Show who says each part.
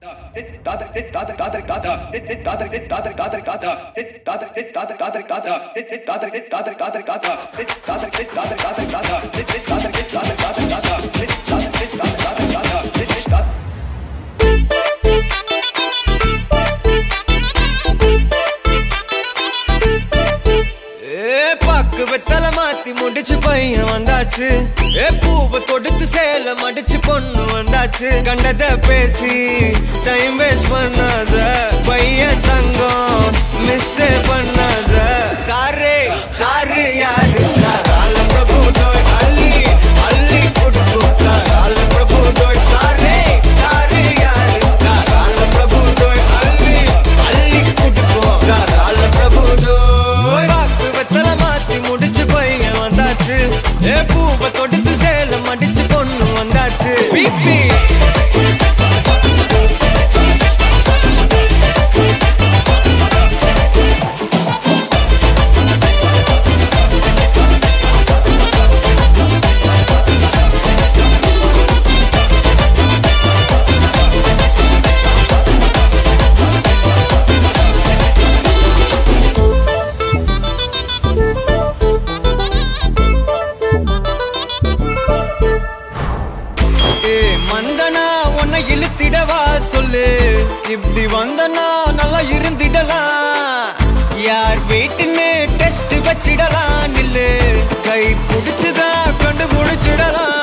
Speaker 1: ஏ பாக்கு வெத்தல மாத்தி முடிச்சு பையன் வந்தாச்சு ஏ பூவை தொடுத்து சேல மடிச்சு பொண்ணு வந்தாச்சு கண்டத பேசி டைம் வேஸ்ட் பண்ணாத பையன் தங்கம் மிஸ் பண்ணாத சாரே சாரு யாரு கால பிரபு தோய் அள்ளி அள்ளி கொடுக்கும் கால பிரபு தோய் சாரே சாரு யாரு கால பிரபு தோய் அள்ளி அள்ளி கொடுக்கும் கால பிரபு தோய் வாக்கு வெத்தல மாத்தி முடிச்சு பையன் வந்தாச்சு ஏ பூவை தொடுத்து சேல மடிச்சு பொண்ணு வந்தாச்சு பிபி ஏ மந்தனா உன்னை இழுத்திடவா சொல்லு இப்படி வந்தனா நல்லா இருந்திடலாம் யார் வீட்டுன்னு டெஸ்ட் வச்சிடலாம் நில்லு கை பிடிச்சுதா கண்டு முடிச்சிடலாம்